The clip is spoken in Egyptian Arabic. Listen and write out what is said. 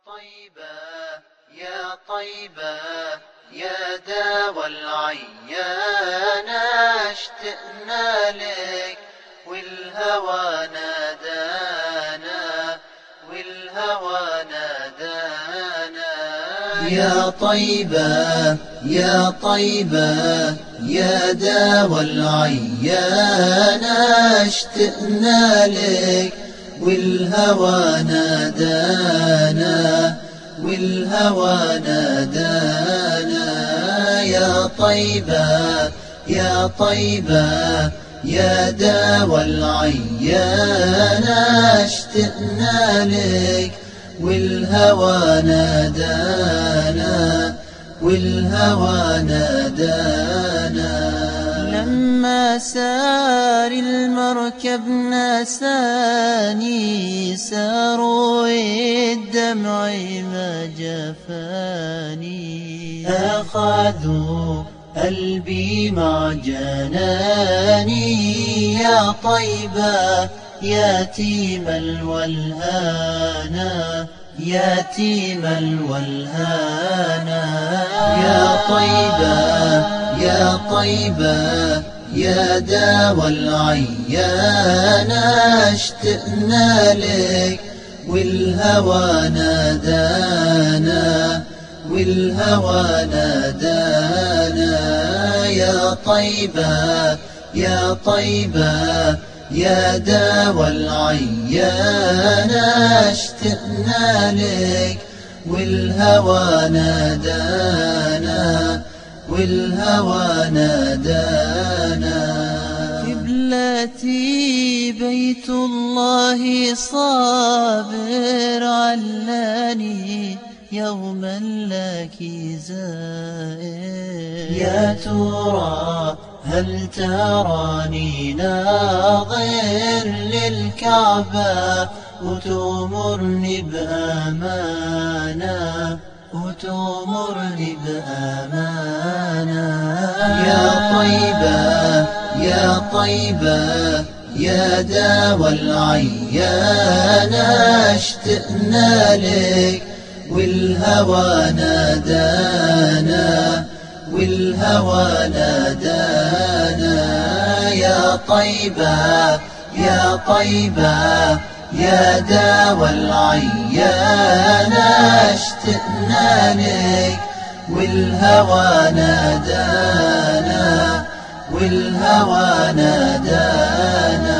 طيبة يا طيبة يا داوى العيان اشتقنا لك والهوى نادانا والهوى نادانا يا طيبة يا طيبة يا داوى العيان اشتقنا لك والهوى نادانا والهوى نادانا يا طيبة يا طيبة يا داوى العيان اشتقنا لك والهوى نادانا والهوى نادانا لما سار المركب ناساني ساروا الدمع ما جفاني أخذوا قلبي مع جناني يا طيبة يتيم الولهانا يتيم الولهانا يا طيبة يا طيبة يا داوى العيان اشتقنا لك والهوى نادانا والهوى نادانا يا طيبة يا طيبة يا داوى العيان اشتقنا لك والهوى نادانا والهوى نادانا قبلتي بيت الله صابر علاني يوما لك زائر يا ترى هل تراني ناظر للكعبة وتمرني بأمانة وتمرني بأمانة يا طيبة يا طيبة يا داوى العيان اشتقنا لك والهوى نادانا والهوى نادانا يا طيبة يا طيبة يا داوى العيان اشتقنا لك والهوى نادانا والهوى نادانا